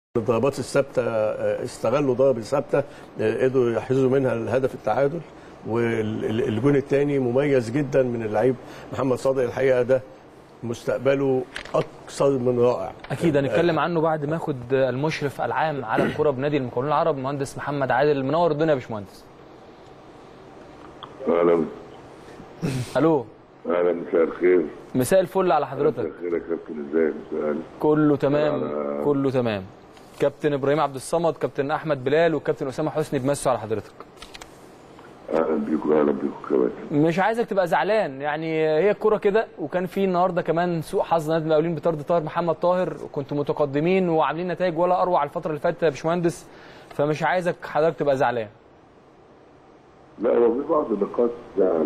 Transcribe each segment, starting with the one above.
الضربات الثابته آه، استغلوا ضربه ثابته آه، قدروا يحرزوا منها الهدف التعادل والجون الثاني مميز جدا من اللعيب محمد صادق الحقيقه ده مستقبله اكثر من رائع اكيد هنتكلم عنه بعد ما اخد المشرف العام على الكره بنادي المقاولين العرب مهندس محمد عادل منور الدنيا يا باشمهندس اهلا الو اهلا مساء الخير مساء الفل على مساء حضرتك الخير يا كابتن ازيك مساء كله تمام أنا- كله تمام كابتن ابراهيم عبد الصمد كابتن احمد بلال وكابتن اسامه حسني بيمسوا على حضرتك اهلا بيكم اهلا بيكم كابتن مش عايزك تبقى زعلان يعني هي الكوره كده وكان في النهارده كمان سوء حظ نادي المقاولين بطرد طاهر محمد طاهر وكنتوا متقدمين وعاملين نتائج ولا اروع الفتره اللي فاتت يا باشمهندس فمش عايزك حضرتك تبقى زعلان لا هو في بعض النقاط زعل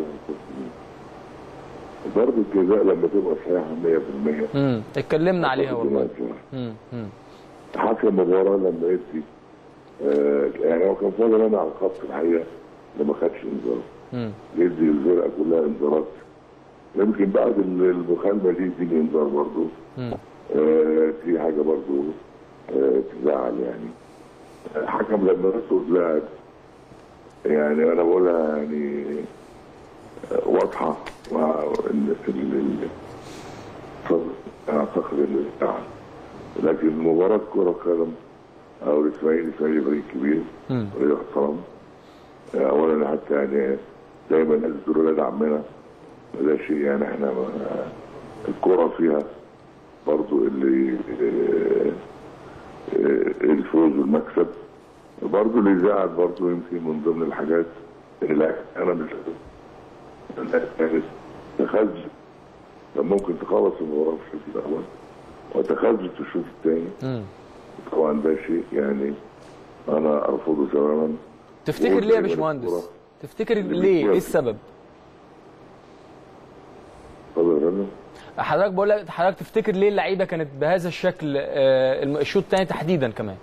ضربة الجزاء لما تبقى صحيحة 100% امم اتكلمنا عليها والله والله امم امم حكم المباراة لما يدي آه يعني هو كان فاضل انا على الخط الحقيقة اللي ما خدش انذار امم يدي الفرقة كلها انذارات يمكن بعد ال- المخالفة دي يديني انذار برضه مم. آه في حاجة برضه آه تزعل يعني الحكم لما يرصد لاعب يعني انا بقولها يعني آه، واضحه وال- ال- ال- ف- اعتقد انه يزعل لكن مباراه كره قدم او الاسماعيلي اسماعيلي فريق كبير مم. فريق محترم آه، اولا حتى يعني دايما الناس دول ولاد عمنا ده شيء يعني احنا آه، الكره فيها برضو اللي آه، آه، الفوز والمكسب برضو اللي يزعل برضو يمكن من ضمن الحاجات اللي لا انا مش لا، كانت تخزن كان ممكن تخلص المباراه في الشوط الاول وتخزن في الشوط الثاني امم طبعا ده شيء يعني انا ارفضه تماما تفتكر ليه يا باشمهندس تفتكر ليه ايه السبب اتفضل يا فندم حضرتك بقول لك حضرتك تفتكر ليه اللعيبه كانت بهذا الشكل آه، الم- الشوط الثاني تحديدا كمان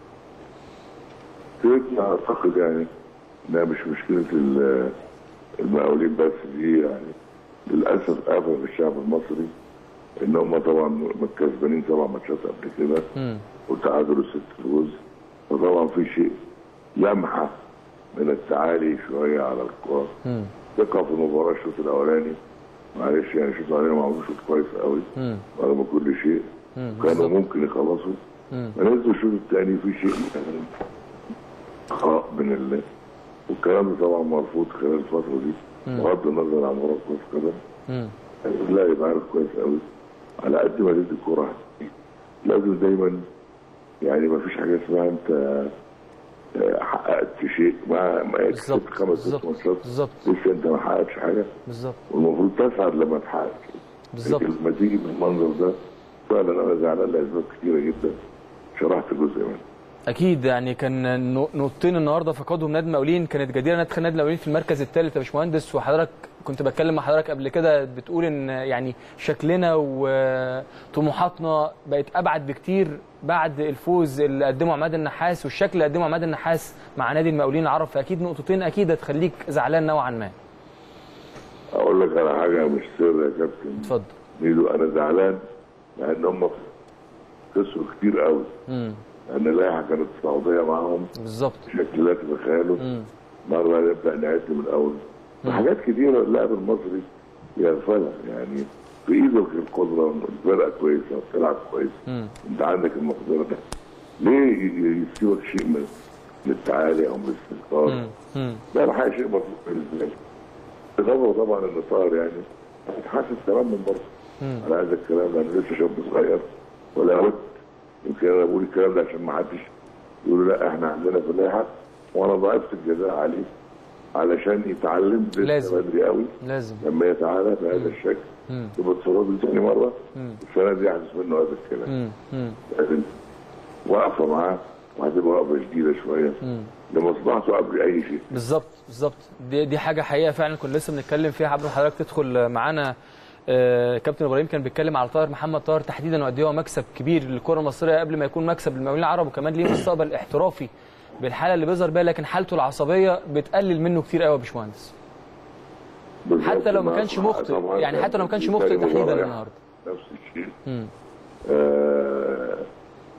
تركنا اعتقد يعني انها مش مشكله ال- المقاولين بس دي يعني للاسف افهم الشعب المصري ان هم طبعا كسبانين سبع ماتشات قبل كده امم وتعادلوا ست فوز فطبعا في شيء لمحه من التعالي شويه على الكوره امم ثقه في المباراه الشوط الاولاني معلش يعني الشوط الاولاني ما عملوش شوط كويس قوي امم رغم كل شيء كانوا ممكن يخلصوا مم. فنزلوا الشوط الثاني في شيء من اخطاء من ال والكلام ده طبعا مرفوض خلال الفتره دي بغض النظر عن مباراه كره القدم امم لا يبقى عارف كويس قوي على قد ما تدي الكوره لازم دايما يعني ما فيش حاجه اسمها انت آه، حققت شيء ما ما بالظبط كسبت خمس ست بالظبط ماتشات بالظبط لسه انت ما حققتش حاجه بالظبط والمفروض تسعد لما تحقق بالظبط لكن لما تيجي بالمنظر ده فعلا انا زعلان لاسباب كثيره جدا شرحت جزء منها اكيد يعني كان نو- نقطتين النهارده فقدهم نادي المقاولين كانت جديره انها تخلي نادي المقاولين في المركز الثالث يا باشمهندس وحضرتك كنت بتكلم مع حضرتك قبل كده بتقول ان يعني شكلنا وطموحاتنا بقت ابعد بكتير بعد الفوز اللي قدمه عماد النحاس والشكل اللي قدمه عماد النحاس مع نادي المقاولين العرب فاكيد نقطتين اكيد هتخليك زعلان نوعا ما اقول لك على حاجه مش سر يا كابتن اتفضل ميدو انا زعلان لان هم خسروا كتير قوي امم لان اللائحه كانت السعوديه معاهم بالظبط بشكل لا تتخيله امم مره نبدا نعد من الاول حاجات كتيره اللاعب المصري يغفلها يعني في ايدك القدره الفرقه كويسه بتلعب كويس امم انت عندك المقدره ده ليه ي- يسيبك شيء من من التعالي او من الاستهتار امم ده الحقيقه شيء مطلوب بالنسبه لي بالإضافة طبعا ان طاهر يعني هتحاسب تماما برضه على هذا الكلام لانه لسه شاب صغير ولا ود يمكن انا بقول الكلام ده عشان ما حدش يقول لا احنا عندنا في اللائحه وانا ضعفت الجزاء عليه علشان يتعلم لسه لازم. بدري قوي لازم لما يتعالى بهذا الشكل مم. تبقى تصرف له ثاني مره مم. السنه دي يحدث منه هذا الكلام امم امم لازم واقفه معاه وهتبقى وقفه شديده شويه لمصلحته قبل اي شيء بالظبط بالظبط دي دي حاجه حقيقه فعلا كنا لسه بنتكلم فيها قبل ما حضرتك تدخل معانا آه، كابتن ابراهيم كان بيتكلم على طاهر محمد طاهر تحديدا وقد ايه هو مكسب كبير للكره المصريه قبل ما يكون مكسب للمقاولين العرب وكمان ليه مستقبل احترافي بالحاله اللي بيظهر بيها لكن حالته العصبيه بتقلل منه كتير قوي يا باشمهندس بالظبط. حتى لو ما كانش طبعاً مخطئ يعني حتى لو ما كانش في مخطئ تاني تحديدا مباراة النهارده نفس الشيء مم. آه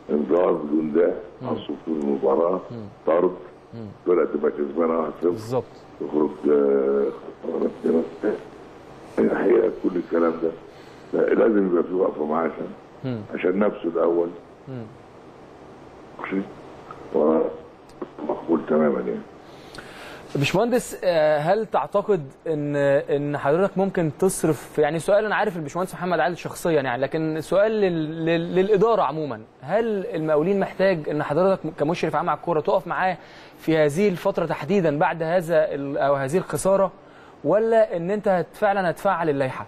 انذار بدون ده عصوا في المباراه طرد فرقه تبقى كسبانه 1-0 بالظبط تخرج آه، خسارة كده. الحقيقه كل الكلام ده لا، لازم يبقى في وقفه معاه عشان عشان نفسه الاول ماشي؟ ومقبول تماما يعني باشمهندس آه، هل تعتقد ان ان حضرتك ممكن تصرف يعني سؤال انا عارف الباشمهندس محمد عادل شخصيا يعني لكن سؤال لل... لل... للاداره عموما هل المقاولين محتاج ان حضرتك كمشرف عام على الكوره تقف معاه في هذه الفتره تحديدا بعد هذا ال... او هذه الخساره ولا ان انت هت- فعلا هتفعل اللائحه؟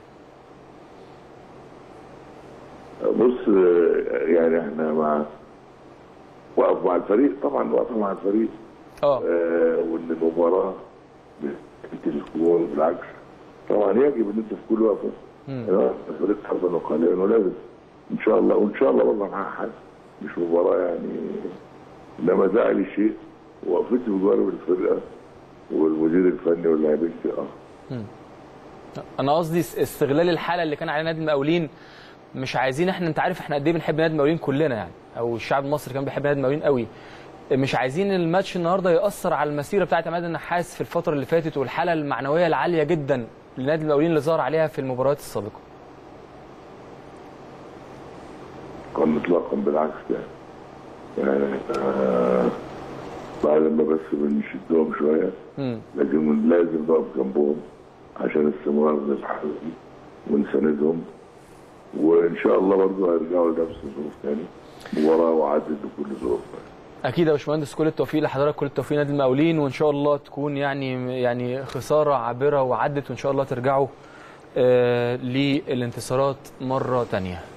بص آه، يعني احنا مع وقف مع الفريق طبعا وقف مع الفريق اه آه، وان المباراه بالتليفون بالعكس طبعا يجب ان انت في كل وقفه آه، الفريق حظا وقاليا انه لازم ان شاء الله وان شاء الله والله معاه حد مش مباراه يعني انما زعل الشيء وقفتي بجوانب الفرقه والمدير الفني واللاعبين اه انا قصدي اس- استغلال الحاله اللي كان عليها نادي المقاولين مش عايزين احنا انت عارف احنا قد ايه بنحب نادي المقاولين كلنا يعني او الشعب المصري كان بيحب نادي المقاولين قوي مش عايزين الماتش النهارده ياثر على المسيره بتاعه عماد النحاس في الفتره اللي فاتت والحاله المعنويه العاليه جدا لنادي المقاولين اللي ظهر عليها في المباريات السابقه كان اطلاقا بالعكس يعني يعني آه بعد ما بس بنشدهم شويه امم لكن لازم نقف جنبهم عشان استمرار للحل ونساندهم وان شاء الله برضه هيرجعوا لنفس الظروف تاني مباراه وعدت بكل ظروف اكيد يا باشمهندس كل التوفيق لحضرتك كل التوفيق لنادي المقاولين وان شاء الله تكون يعني يعني خساره عابره وعدت وان شاء الله ترجعوا آه للانتصارات مره ثانيه